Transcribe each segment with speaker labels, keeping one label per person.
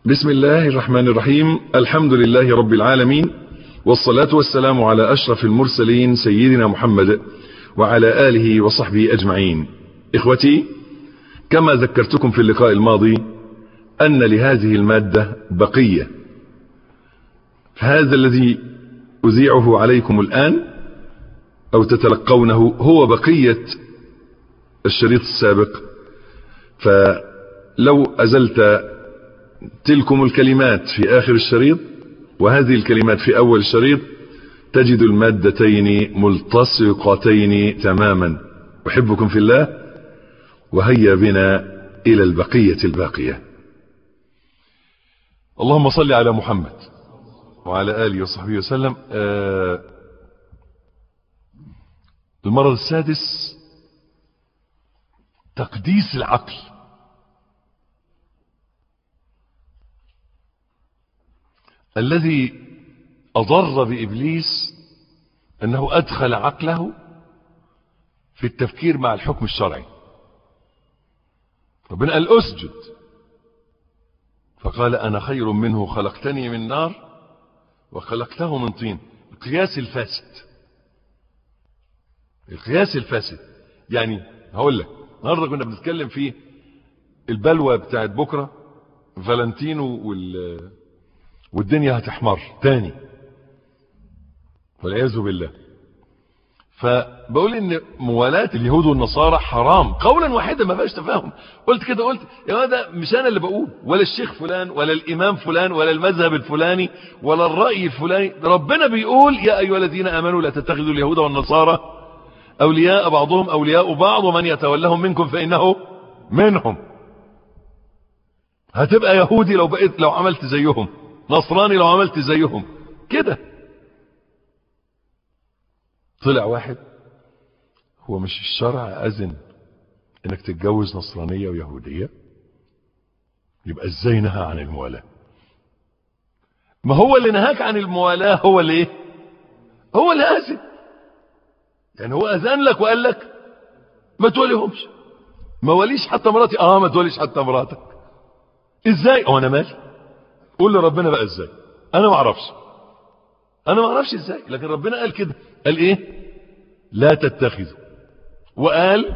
Speaker 1: بسم الله الرحمن الرحيم الحمد لله رب العالمين والصلاة والسلام على أشرف المرسلين سيدنا محمد وعلى آله وصحبه أجمعين إخوتي كما ذكرتكم في اللقاء الماضي أن لهذه المادة بقية هذا الذي أذيعه عليكم الآن أو تتلقونه هو بقية الشريط السابق فلو أزلت تلكم الكلمات في آخر الشريط وهذه الكلمات في أول الشريط تجد المادتين ملتصقتين تماما أحبكم في الله وهيا بنا إلى البقية الباقية اللهم صل على محمد وعلى آله وصحبه وسلم آه المرض السادس تقديس العقل الذي أضر بإبليس أنه أدخل عقله في التفكير مع الحكم الشرعي ربنا قال أسجد فقال أنا خير منه خلقتني من نار وخلقته من طين القياس الفاسد القياس الفاسد يعني هقول لك النهارده كنا بنتكلم في البلوى بتاعت بكره فالنتينو وال والدنيا هتحمر تاني والعياذ بالله فبقول ان موالاة اليهود والنصارى حرام قولا واحدا ما فيهاش تفاهم قلت كده قلت يا ده مش انا اللي بقول ولا الشيخ فلان ولا الامام فلان ولا المذهب الفلاني ولا الرأي الفلاني ربنا بيقول يا ايها الذين امنوا لا تتخذوا اليهود والنصارى اولياء بعضهم اولياء بعض ومن يتولهم منكم فانه منهم هتبقى يهودي لو بقيت لو عملت زيهم نصراني لو عملت زيهم كده طلع واحد هو مش الشرع أذن انك تتجوز نصرانية ويهودية يبقى ازاي نهى عن الموالاة ما هو اللي نهاك عن الموالاة هو اللي ايه هو اللي أذن يعني هو أذن لك وقال لك ما توليهمش ما وليش حتى مراتي اه ما توليش حتى مراتك ازاي اه انا مالي قول لربنا بقى ازاي انا ما اعرفش انا ما اعرفش ازاي لكن ربنا قال كده قال ايه لا تتخذوا وقال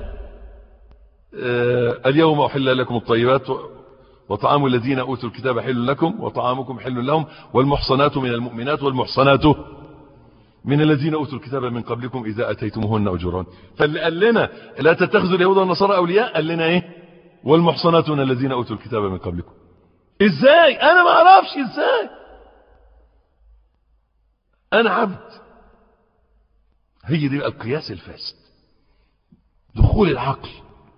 Speaker 1: آه اليوم احل لكم الطيبات وطعام الذين اوتوا الكتاب حل لكم وطعامكم حل لهم والمحصنات من المؤمنات والمحصنات من الذين اوتوا الكتاب من قبلكم اذا اتيتموهن اجورهن فاللي قال لنا لا تتخذوا اليهود والنصارى اولياء قال لنا ايه والمحصنات من الذين اوتوا الكتاب من قبلكم ازاي انا ما اعرفش ازاي انا عبد هي دي بقى القياس الفاسد دخول العقل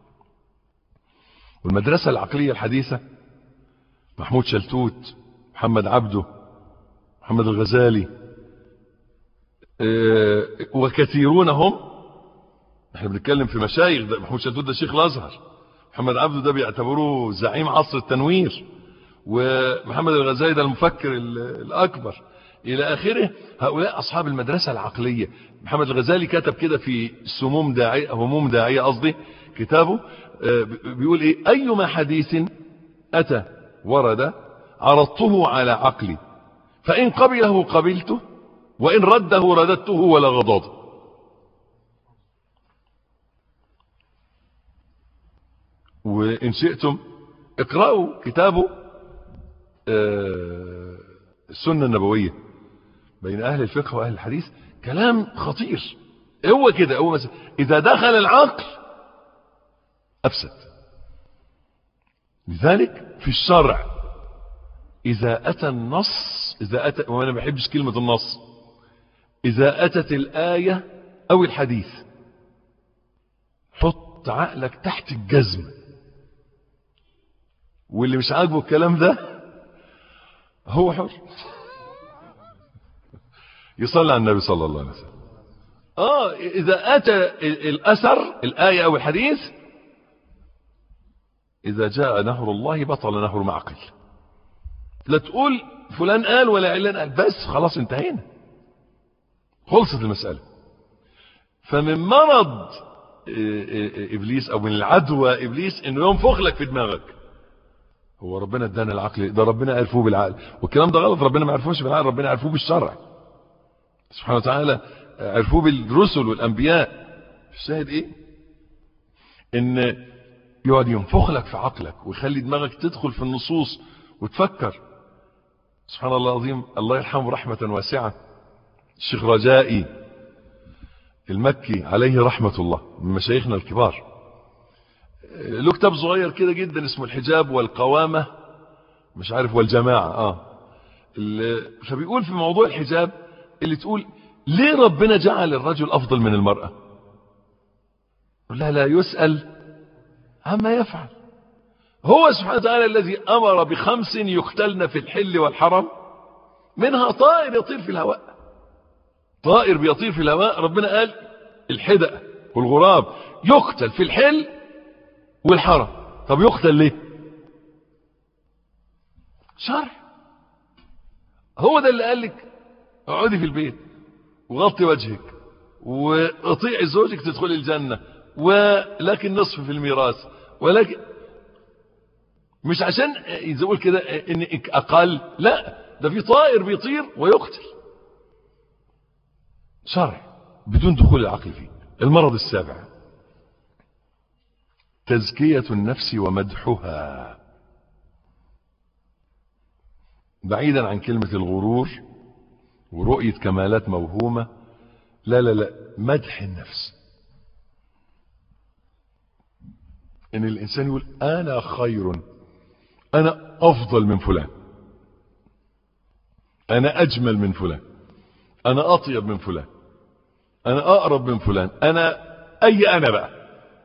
Speaker 1: والمدرسة العقلية الحديثة محمود شلتوت محمد عبده محمد الغزالي اه وكثيرون هم احنا بنتكلم في مشايخ ده محمود شلتوت ده شيخ الازهر محمد عبده ده بيعتبروه زعيم عصر التنوير ومحمد الغزالي ده المفكر الأكبر إلى آخره هؤلاء أصحاب المدرسة العقلية محمد الغزالي كتب كده في سموم داعية هموم داعية قصدي كتابه بيقول إيه أيما حديث أتى ورد عرضته على عقلي فإن قبله قبلته وإن رده رددته ولا غضاضه وإن شئتم اقرأوا كتابه السنة النبوية بين أهل الفقه وأهل الحديث كلام خطير هو كده هو مثلا إذا دخل العقل أفسد لذلك في الشرع إذا أتى النص إذا أتى وأنا ما بحبش كلمة النص إذا أتت الآية أو الحديث حط عقلك تحت الجزم واللي مش عاجبه الكلام ده هو حر يصلي على النبي صلى الله عليه وسلم اه اذا اتى الاثر الايه او الحديث اذا جاء نهر الله بطل نهر معقل لا تقول فلان قال ولا علان قال بس خلاص انتهينا خلصت المساله فمن مرض ابليس او من العدوى ابليس انه ينفخ لك في دماغك هو ربنا ادانا العقل ده ربنا عرفوه بالعقل والكلام ده غلط ربنا ما عرفوش بالعقل ربنا عرفوه بالشرع سبحانه وتعالى عرفوه بالرسل والانبياء الشاهد ايه ان يقعد ينفخ لك في عقلك ويخلي دماغك تدخل في النصوص وتفكر سبحان الله العظيم الله يرحمه رحمة واسعة الشيخ رجائي المكي عليه رحمة الله من مشايخنا الكبار له كتاب صغير كده جدا اسمه الحجاب والقوامة مش عارف والجماعة اه فبيقول في موضوع الحجاب اللي تقول ليه ربنا جعل الرجل افضل من المرأة لا لا يسأل عما يفعل هو سبحانه وتعالى الذي امر بخمس يقتلن في الحل والحرم منها طائر يطير في الهواء طائر بيطير في الهواء ربنا قال الحدأ والغراب يقتل في الحل والحرم طب يقتل ليه شرح هو ده اللي قال لك اقعدي في البيت وغطي وجهك واطيعي زوجك تدخلي الجنة ولكن نصف في الميراث ولكن مش عشان يقول كده انك اقل لا ده في طائر بيطير ويقتل شرح بدون دخول العقل فيه المرض السابع تزكية النفس ومدحها بعيدا عن كلمة الغرور ورؤية كمالات موهومة لا لا لا مدح النفس ان الانسان يقول انا خير انا افضل من فلان انا اجمل من فلان انا اطيب من فلان انا اقرب من فلان انا اي انا بقى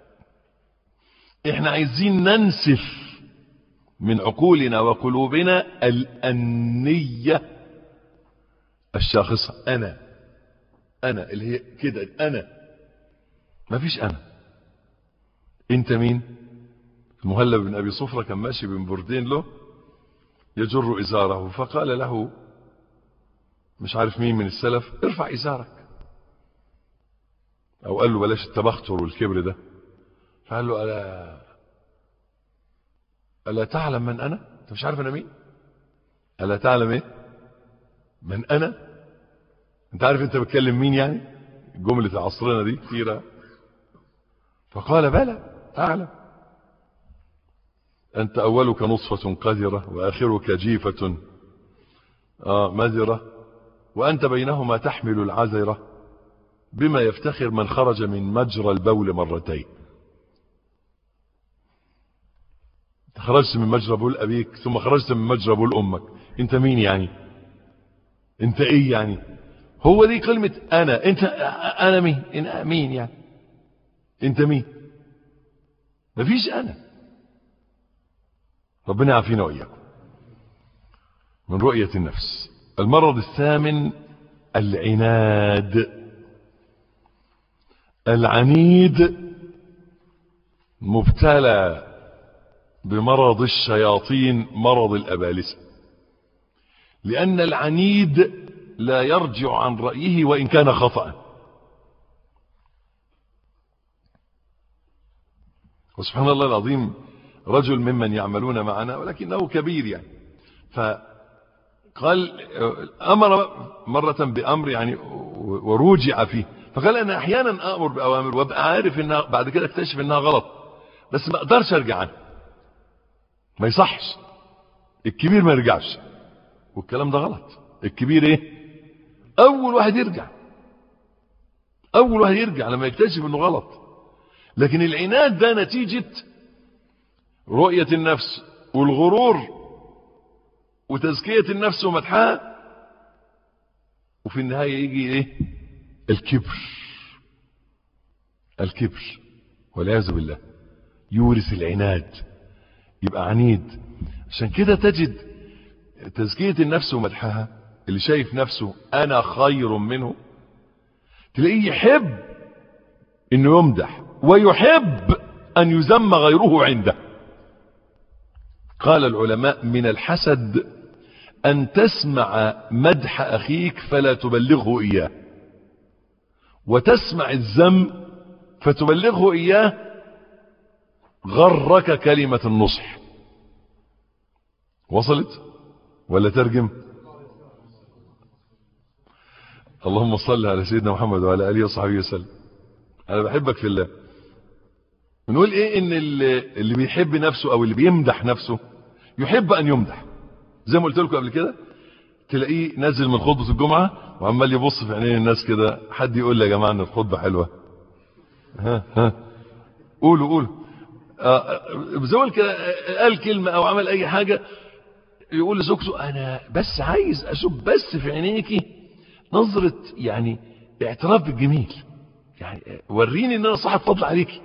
Speaker 1: احنا عايزين ننسف من عقولنا وقلوبنا الأنية الشاخصة أنا أنا اللي هي كده أنا ما فيش أنا أنت مين المهلب بن أبي صفرة كان ماشي بين بردين له يجر إزاره فقال له مش عارف مين من السلف ارفع إزارك أو قال له بلاش التبختر والكبر ده فقال له ألا ألا تعلم من أنا أنت مش عارف أنا مين ألا تعلم إيه من أنا أنت عارف أنت بتكلم مين يعني جملة عصرنا دي كثيرة فقال بلى أعلم أنت أولك نصفة قذرة وآخرك جيفة آه مذرة وأنت بينهما تحمل العذرة بما يفتخر من خرج من مجرى البول مرتين خرجت من مجرى بول أبيك ثم خرجت من مجرى بول أمك أنت مين يعني أنت إيه يعني هو دي كلمة أنا أنت أنا مين أنا مين يعني أنت مين مفيش أنا ربنا يعافينا وإياكم من رؤية النفس المرض الثامن العناد العنيد مبتلى بمرض الشياطين مرض الأبالسة لأن العنيد لا يرجع عن رأيه وإن كان خطأ وسبحان الله العظيم رجل ممن يعملون معنا ولكنه كبير يعني فقال أمر مرة بأمر يعني وروجع فيه فقال أنا أحيانا أمر بأوامر وابقى عارف إنها بعد كده اكتشف إنها غلط بس ما أقدرش أرجع عنها ما يصحش الكبير ما يرجعش والكلام ده غلط الكبير ايه اول واحد يرجع اول واحد يرجع لما يكتشف انه غلط لكن العناد ده نتيجة رؤية النفس والغرور وتزكية النفس ومدحها وفي النهاية يجي ايه الكبر الكبر والعياذ بالله يورث العناد يبقى عنيد عشان كده تجد تزكية النفس ومدحها اللي شايف نفسه انا خير منه تلاقيه يحب انه يمدح ويحب ان يذم غيره عنده قال العلماء من الحسد ان تسمع مدح اخيك فلا تبلغه اياه وتسمع الذم فتبلغه اياه غرك كلمة النصح وصلت ولا ترجم اللهم صل على سيدنا محمد وعلى اله وصحبه وسلم انا بحبك في الله بنقول ايه ان اللي, اللي بيحب نفسه او اللي بيمدح نفسه يحب ان يمدح زي ما قلت لكم قبل كده تلاقيه نازل من خطبه الجمعه وعمال يبص في عينين الناس كده حد يقول لي يا جماعه ان الخطبه حلوه ها ها قولوا قولوا زول كده قال كلمه او عمل اي حاجه يقول لزوجته انا بس عايز اشوف بس في عينيكي نظره يعني اعتراف بالجميل يعني وريني ان انا صاحب فضل عليكي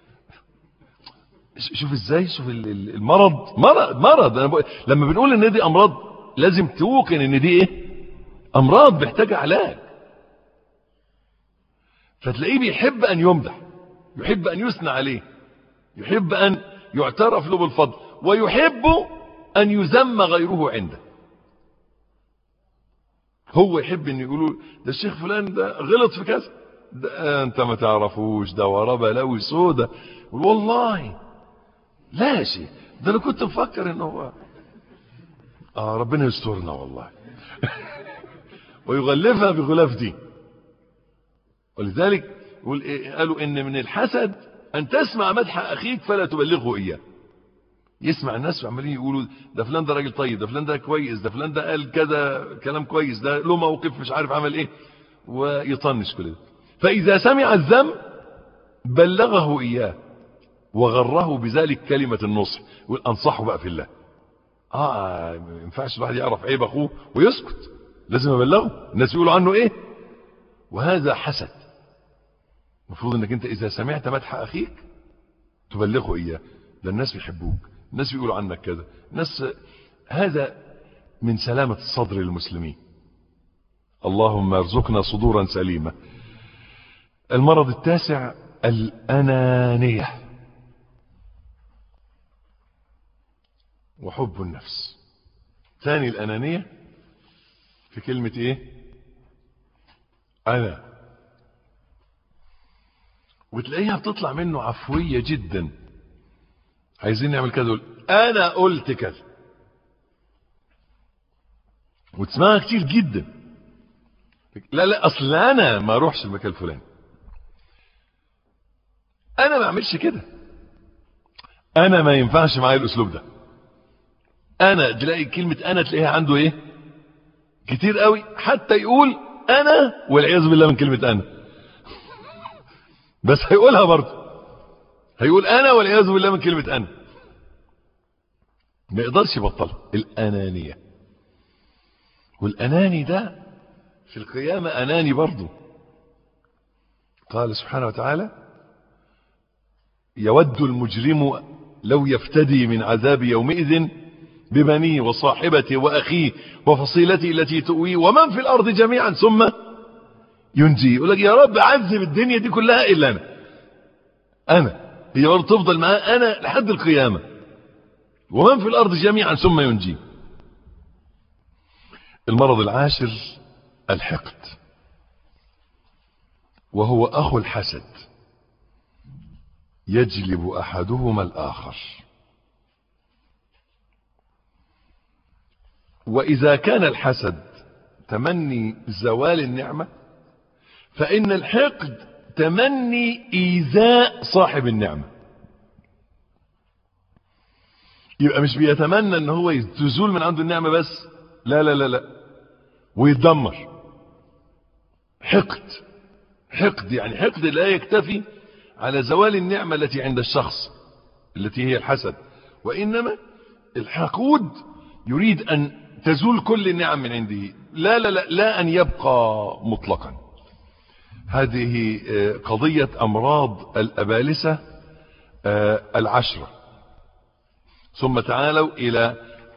Speaker 1: شوف ازاي شوف المرض مرض مرض أنا لما بنقول ان دي امراض لازم توقن ان دي ايه امراض محتاجه علاج فتلاقيه بيحب ان يمدح يحب ان يثنى عليه يحب ان يعترف له بالفضل ويحب ان يذم غيره عنده هو يحب ان يقولوا ده الشيخ فلان ده غلط في كذا ده انت ما تعرفوش ده وراه بلاوي سودة والله لا شيء ده انا كنت مفكر ان هو اه ربنا يسترنا والله ويغلفها بغلاف دي ولذلك يقول إيه قالوا ان من الحسد ان تسمع مدح اخيك فلا تبلغه اياه يسمع الناس عمالين يقولوا ده فلان ده راجل طيب ده فلان ده كويس ده فلان ده قال كذا كلام كويس ده له موقف مش عارف عمل ايه ويطنش كل ده فاذا سمع الذم بلغه اياه وغره بذلك كلمة النصح يقول انصحه بقى في الله اه ما ينفعش الواحد يعرف عيب اخوه ويسكت لازم ابلغه الناس يقولوا عنه ايه وهذا حسد المفروض انك انت اذا سمعت مدح اخيك تبلغه اياه ده الناس بيحبوك الناس بيقولوا عنك كذا الناس هذا من سلامة الصدر للمسلمين اللهم ارزقنا صدورا سليمة المرض التاسع الأنانية وحب النفس ثاني الأنانية في كلمة ايه أنا وتلاقيها بتطلع منه عفوية جدا عايزين نعمل كذا يقول انا قلت كذا وتسمعها كتير جدا لا لا اصل انا ما اروحش المكان الفلاني انا ما اعملش كده انا ما ينفعش معايا الاسلوب ده انا تلاقي كلمة انا تلاقيها عنده ايه كتير قوي حتى يقول انا والعياذ بالله من كلمة انا بس هيقولها برضه هيقول انا والعياذ بالله من كلمة انا ما يقدرش يبطلها الانانية والاناني ده في القيامة اناني برضه قال سبحانه وتعالى يود المجرم لو يفتدي من عذاب يومئذ ببنيه وصاحبته واخيه وفصيلته التي تؤويه ومن في الارض جميعا ثم ينجيه يقول لك يا رب عذب الدنيا دي كلها الا انا انا هي برضه تفضل معاه انا لحد القيامة ومن في الارض جميعا ثم ينجي المرض العاشر الحقد وهو اخو الحسد يجلب احدهما الاخر واذا كان الحسد تمني زوال النعمة فان الحقد تمني ايذاء صاحب النعمة يبقى مش بيتمنى ان هو تزول من عنده النعمة بس لا لا لا لا ويتدمر حقد حقد يعني حقد لا يكتفي على زوال النعمة التي عند الشخص التي هي الحسد وإنما الحقود يريد أن تزول كل النعم من عنده لا لا لا لا أن يبقى مطلقا هذه قضية أمراض الأبالسة العشرة ثم تعالوا إلى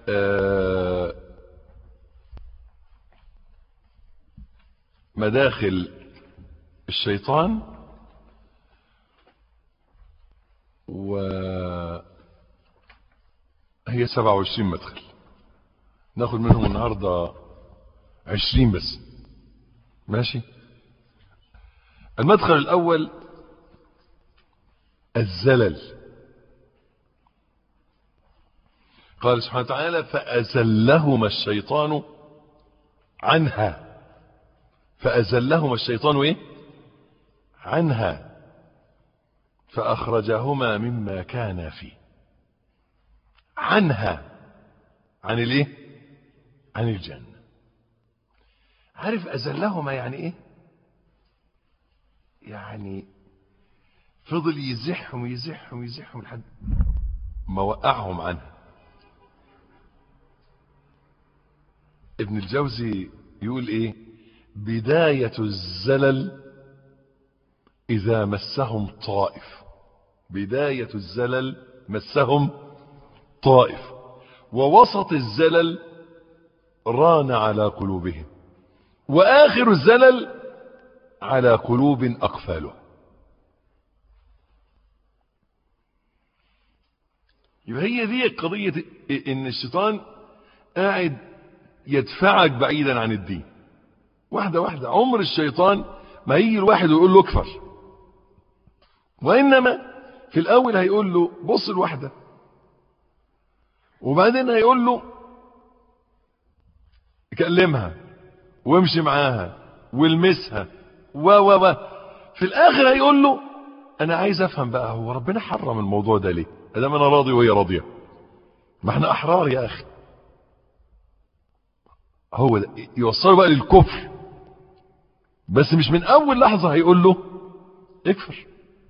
Speaker 1: مداخل الشيطان و هي 27 مدخل ناخد منهم النهاردة 20 بس ماشي المدخل الأول الزلل قال سبحانه وتعالى فأزلهما الشيطان عنها فأزلهما الشيطان ايه عنها فأخرجهما مما كانا فيه عنها عن الايه عن الجنة عارف أزلهما يعني ايه يعني فضل يزحهم يزحهم يزحهم لحد ما وقعهم عنها ابن الجوزي يقول ايه بداية الزلل اذا مسهم طائف بداية الزلل مسهم طائف ووسط الزلل ران على قلوبهم واخر الزلل على قلوب اقفالها يبقى هي دي قضية ان الشيطان قاعد يدفعك بعيدا عن الدين واحدة واحدة عمر الشيطان ما يجي الواحد ويقول له اكفر وإنما في الأول هيقول له بص الواحدة وبعدين هيقول له كلمها وامشي معاها والمسها و و و في الآخر هيقول له أنا عايز أفهم بقى هو ربنا حرم الموضوع ده ليه أدام أنا راضي وهي راضية ما احنا أحرار يا أخي هو ده يوصله بقى للكفر بس مش من اول لحظة هيقول له اكفر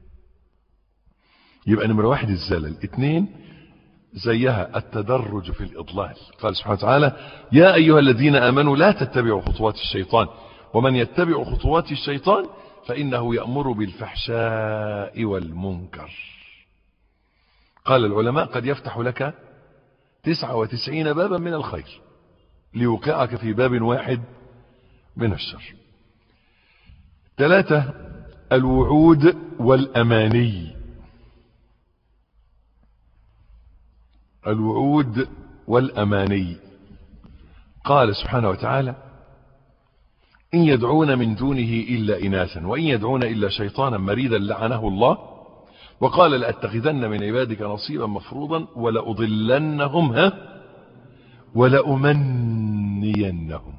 Speaker 1: يبقى نمرة واحد الزلل اتنين زيها التدرج في الإضلال قال سبحانه وتعالى يا أيها الذين آمنوا لا تتبعوا خطوات الشيطان ومن يتبع خطوات الشيطان فإنه يأمر بالفحشاء والمنكر قال العلماء قد يفتح لك تسعة وتسعين بابا من الخير ليوقعك في باب واحد من الشر ثلاثة الوعود والأماني الوعود والأماني قال سبحانه وتعالى إن يدعون من دونه إلا إناثا وإن يدعون إلا شيطانا مريدا لعنه الله وقال لأتخذن من عبادك نصيبا مفروضا ولأضلنهم ها ولأمنينهم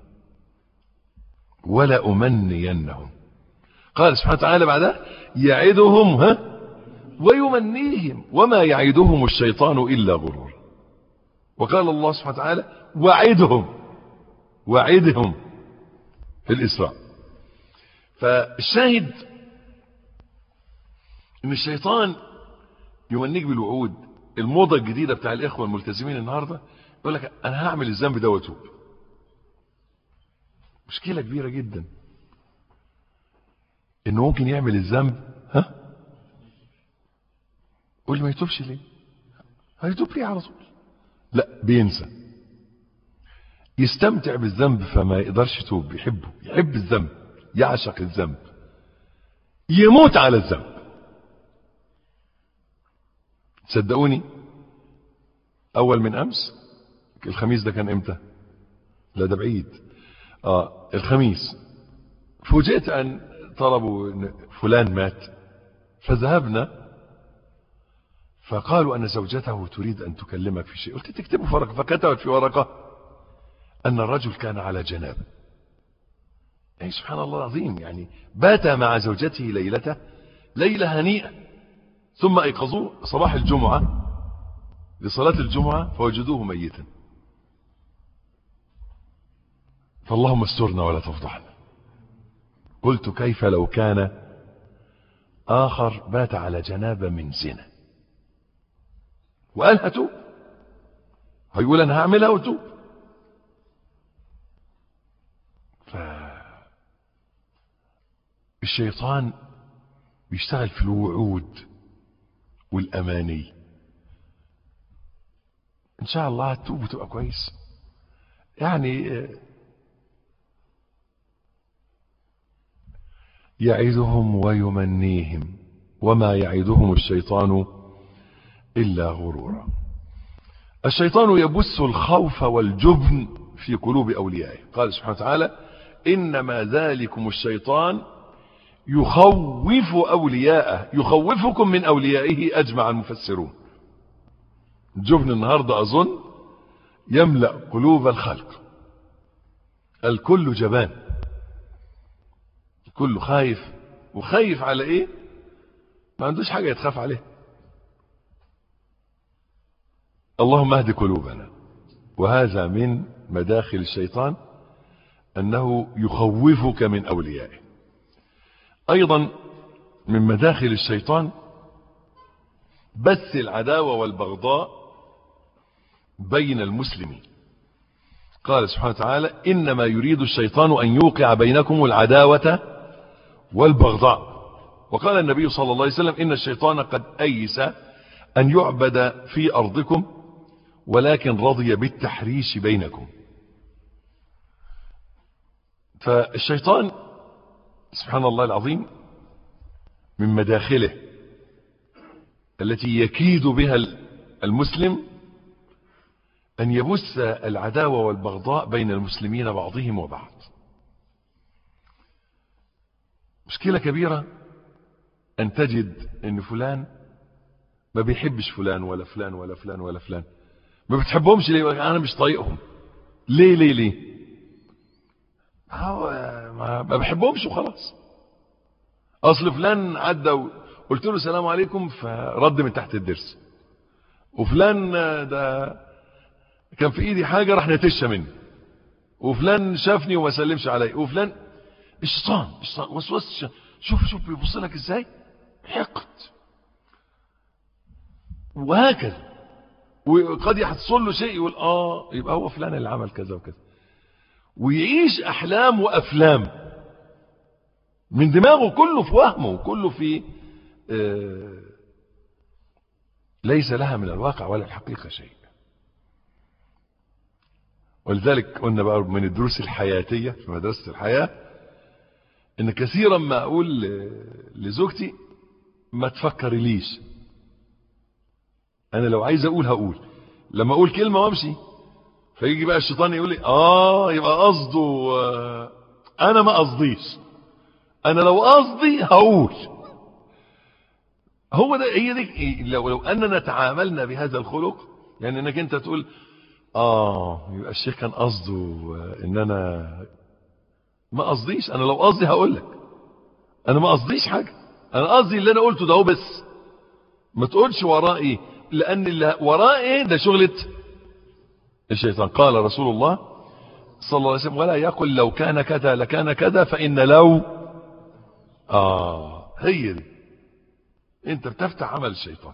Speaker 1: ولأمنينهم قال سبحانه وتعالى بعدها يعدهم ها ويمنيهم وما يعدهم الشيطان إلا غرور وقال الله سبحانه وتعالى وعدهم وعدهم في الإسراء فالشاهد ان الشيطان يمنيك بالوعود الموضة الجديدة بتاع الإخوة الملتزمين النهاردة يقول لك أنا هعمل الذنب ده واتوب مشكلة كبيرة جدا انه ممكن يعمل الذنب ها قول لي ما يتوبش ليه هيتوب ليه على طول لا بينسى يستمتع بالذنب فما يقدرش يتوب يحبه يحب الذنب يعشق الذنب يموت على الذنب صدقوني اول من امس الخميس ده كان امتى لا ده بعيد اه الخميس فوجئت ان طلبوا إن فلان مات فذهبنا فقالوا أن زوجته تريد أن تكلمك في شيء قلت تكتبوا في ورقة فكتبت في ورقة أن الرجل كان على جناب يعني سبحان الله العظيم يعني بات مع زوجته ليلته ليلة هنيئة ثم أيقظوه صباح الجمعة لصلاة الجمعة فوجدوه ميتا فاللهم استرنا ولا تفضحنا قلت كيف لو كان آخر بات على جنابة من زنا وقال هتوب هيقول أنا هعملها وتوب ف الشيطان بيشتغل في الوعود والأماني إن شاء الله هتوب وتبقى كويس يعني يعدهم ويمنيهم وما يعدهم الشيطان إلا غرورا الشيطان يبث الخوف والجبن في قلوب أوليائه قال سبحانه وتعالى إنما ذلكم الشيطان يخوف أولياءه يخوفكم من أوليائه أجمع المفسرون الجبن النهاردة أظن يملأ قلوب الخلق الكل جبان الكل خايف وخايف على ايه ما عندوش حاجة يتخاف عليه اللهم اهد قلوبنا وهذا من مداخل الشيطان أنه يخوفك من أوليائه أيضا من مداخل الشيطان بث العداوة والبغضاء بين المسلمين قال سبحانه وتعالى إنما يريد الشيطان أن يوقع بينكم العداوة والبغضاء وقال النبي صلى الله عليه وسلم إن الشيطان قد أيس أن يعبد في أرضكم ولكن رضي بالتحريش بينكم فالشيطان سبحان الله العظيم من مداخله التي يكيد بها المسلم أن يبث العداوة والبغضاء بين المسلمين بعضهم وبعض مشكلة كبيرة أن تجد أن فلان ما بيحبش فلان ولا فلان ولا فلان ولا فلان ما بتحبهمش ليه أنا مش طايقهم ليه ليه ليه هو ما بحبهمش وخلاص اصل فلان عدى قلت له السلام عليكم فرد من تحت الدرس وفلان ده كان في ايدي حاجة راح نتشها مني وفلان شافني وما سلمش علي وفلان الشيطان الشيطان وسوس شوف شوف بيبص لك ازاي حقد وهكذا وقد يحصل له شيء يقول اه يبقى هو فلان اللي عمل كذا وكذا ويعيش احلام وافلام من دماغه كله في وهمه كله في آه ليس لها من الواقع ولا الحقيقة شيء ولذلك قلنا بقى من الدروس الحياتية في مدرسة الحياة ان كثيرا ما اقول لزوجتي ما تفكري ليش انا لو عايز اقول هقول لما اقول كلمة وامشي فيجي بقى الشيطان يقول لي اه يبقى قصده آه انا ما قصديش انا لو قصدي هقول هو ده هي دي لو لو اننا تعاملنا بهذا الخلق يعني انك انت تقول اه يبقى الشيخ كان قصده ان انا ما قصديش انا لو قصدي هقول لك انا ما قصديش حاجه انا قصدي اللي انا قلته ده هو بس ما تقولش وراه ايه لان اللي وراه ايه ده شغله الشيطان قال رسول الله صلى الله عليه وسلم ولا يقل لو كان كذا لكان كذا فان لو اه هي دي انت بتفتح عمل الشيطان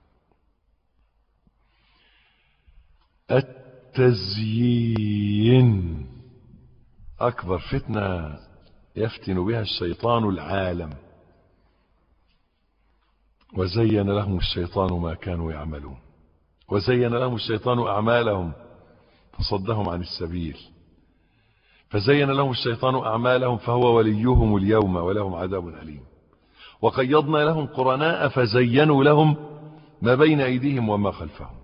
Speaker 1: التزيين اكبر فتنة يفتن بها الشيطان العالم وزين لهم الشيطان ما كانوا يعملون وزين لهم الشيطان اعمالهم فصدهم عن السبيل فزين لهم الشيطان اعمالهم فهو وليهم اليوم ولهم عذاب اليم وقيضنا لهم قرناء فزينوا لهم ما بين أيديهم وما خلفهم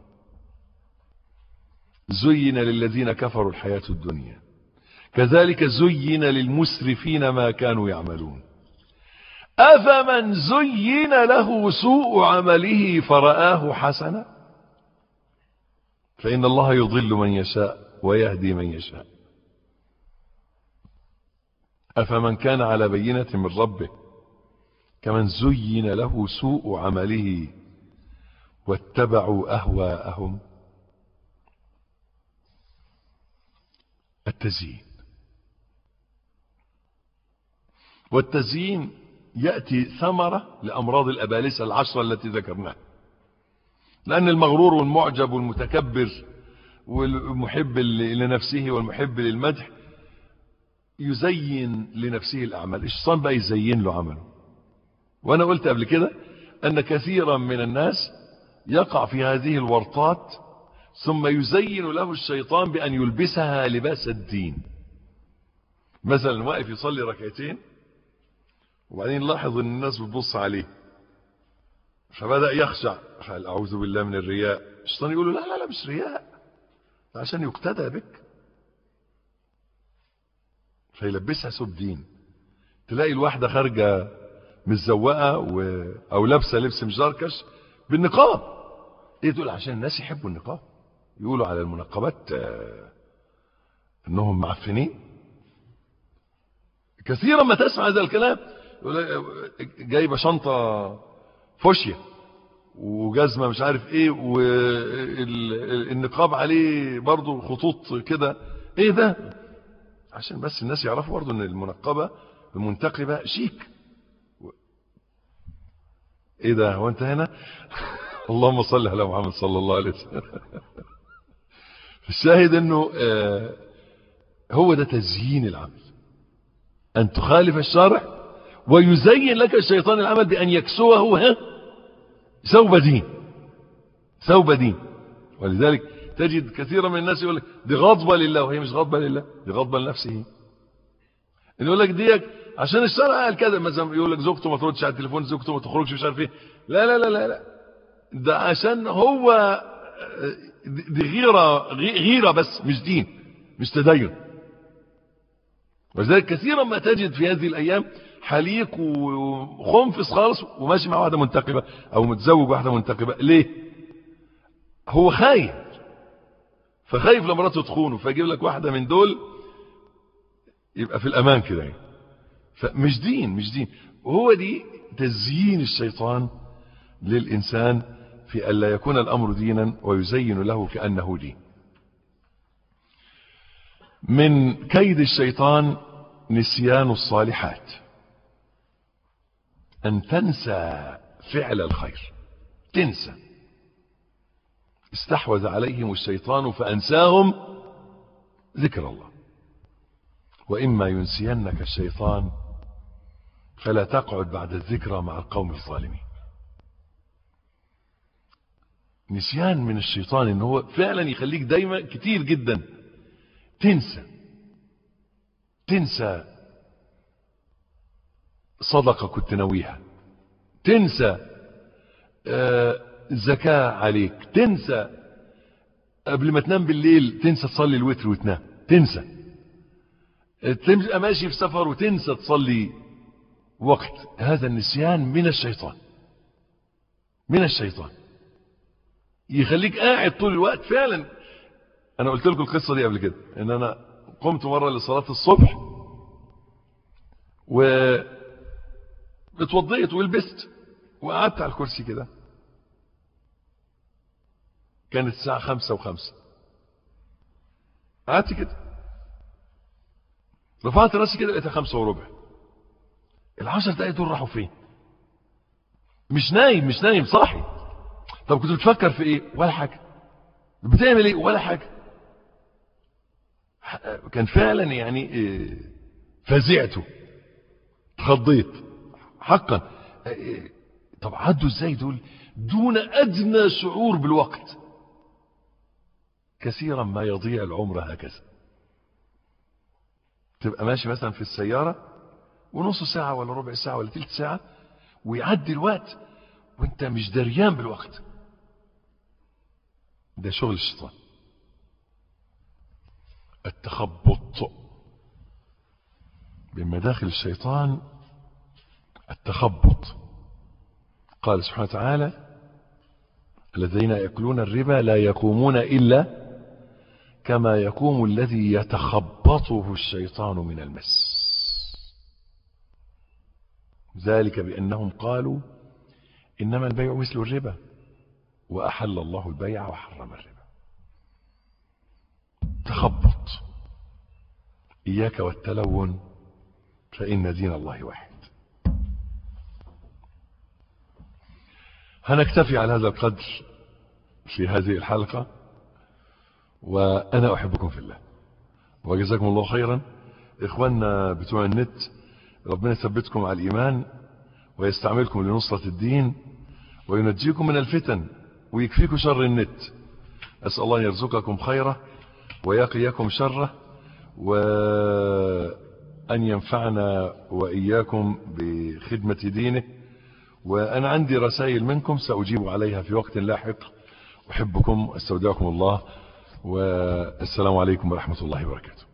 Speaker 1: زين للذين كفروا الحياة الدنيا كذلك زين للمسرفين ما كانوا يعملون أفمن زين له سوء عمله فرآه حسنا فإن الله يضل من يشاء ويهدي من يشاء أفمن كان على بينة من ربه كمن زين له سوء عمله واتبعوا أهواءهم التزيين والتزيين يأتي ثمرة لأمراض الأبالسة العشرة التي ذكرناها لأن المغرور والمعجب والمتكبر والمحب لنفسه والمحب للمدح يزين لنفسه الأعمال الشيطان بقى يزين له عمله وانا قلت قبل كده ان كثيرا من الناس يقع في هذه الورطات ثم يزين له الشيطان بان يلبسها لباس الدين مثلا واقف يصلي ركعتين وبعدين لاحظ ان الناس بتبص عليه فبدأ يخشع قال اعوذ بالله من الرياء الشيطان يقول له لا لا لا مش رياء عشان يقتدى بك فيلبسها سب دين تلاقي الواحدة خارجة متزوقه و... او لابسه لبس مجركش بالنقاب ايه تقول عشان الناس يحبوا النقاب يقولوا على المنقبات آه، انهم معفنين كثيرا ما تسمع هذا الكلام يقول لك، آه، جايبه شنطه فوشيا وجزمه مش عارف ايه والنقاب عليه برضو خطوط كده ايه ده عشان بس الناس يعرفوا برضو ان المنقبه المنتقبه شيك ايه ده هو انت هنا اللهم صل على محمد صلى الله عليه وسلم الشاهد انه آه، هو ده تزيين العمل ان تخالف الشرع ويزين لك الشيطان العمل بان يكسوه ها ثوب دين ثوب دين ولذلك تجد كثيرا من الناس يقول لك دي غضبة لله وهي مش غضبة لله دي غضبة لنفسه يقول لك ديك عشان الشرع قال كده مثلا يقول لك زوجته ما تردش على التليفون زوجته ما تخرجش مش عارف ايه لا لا لا لا لا ده عشان هو دي دي غيرة غي- غيرة بس مش دين مش تدين ولذلك كثيرا ما تجد في هذه الايام حليق وخنفس خالص وماشي مع واحده منتقبه او متزوج واحده منتقبه ليه هو خايف فخايف لمراته تخونه فيجيب لك واحده من دول يبقى في الامان كده يعني فمش دين مش دين وهو دي تزيين الشيطان للانسان في الا يكون الامر دينا ويزين له كانه دين من كيد الشيطان نسيان الصالحات أن تنسى فعل الخير تنسى استحوذ عليهم الشيطان فأنساهم ذكر الله وإما ينسينك الشيطان فلا تقعد بعد الذكرى مع القوم الظالمين نسيان من الشيطان ان هو فعلا يخليك دايما كتير جدا تنسى تنسى صدقة كنت ناويها تنسى آه، زكاة عليك تنسى قبل ما تنام بالليل تنسى تصلي الوتر وتنام تنسى آه، تبقى ماشي في سفر وتنسى تصلي وقت هذا النسيان من الشيطان من الشيطان يخليك قاعد طول الوقت فعلا انا قلت لكم القصة دي قبل كده ان انا قمت مرة لصلاة الصبح و اتوضيت ولبست وقعدت على الكرسي كده كانت الساعة خمسة وخمسة قعدت كده رفعت راسي كده لقيتها خمسة وربع العشر دقايق دول راحوا فين مش نايم مش نايم صاحي طب كنت بتفكر في ايه ولا حاجة بتعمل ايه ولا حاجة كان فعلا يعني إيه، فزعته اتخضيت حقا إيه، طب عدوا ازاي دول دون ادنى شعور بالوقت كثيرا ما يضيع العمر هكذا تبقى ماشي مثلا في السيارة ونص ساعة ولا ربع ساعة ولا تلت ساعة ويعدي الوقت وانت مش دريان بالوقت ده شغل الشيطان التخبط من مداخل الشيطان التخبط قال سبحانه وتعالى الذين يأكلون الربا لا يقومون إلا كما يقوم الذي يتخبطه الشيطان من المس ذلك بأنهم قالوا إنما البيع مثل الربا وأحل الله البيع وحرم الربا تخبط إياك والتلون فإن دين الله واحد هنكتفي على هذا القدر في هذه الحلقة وأنا أحبكم في الله وجزاكم الله خيرا إخواننا بتوع النت ربنا يثبتكم على الإيمان ويستعملكم لنصرة الدين وينجيكم من الفتن ويكفيكم شر النت أسأل الله أن يرزقكم خيره ويقيكم شره وأن ينفعنا وإياكم بخدمة دينه وأنا عندي رسائل منكم سأجيب عليها في وقت لاحق أحبكم استودعكم الله والسلام عليكم ورحمة الله وبركاته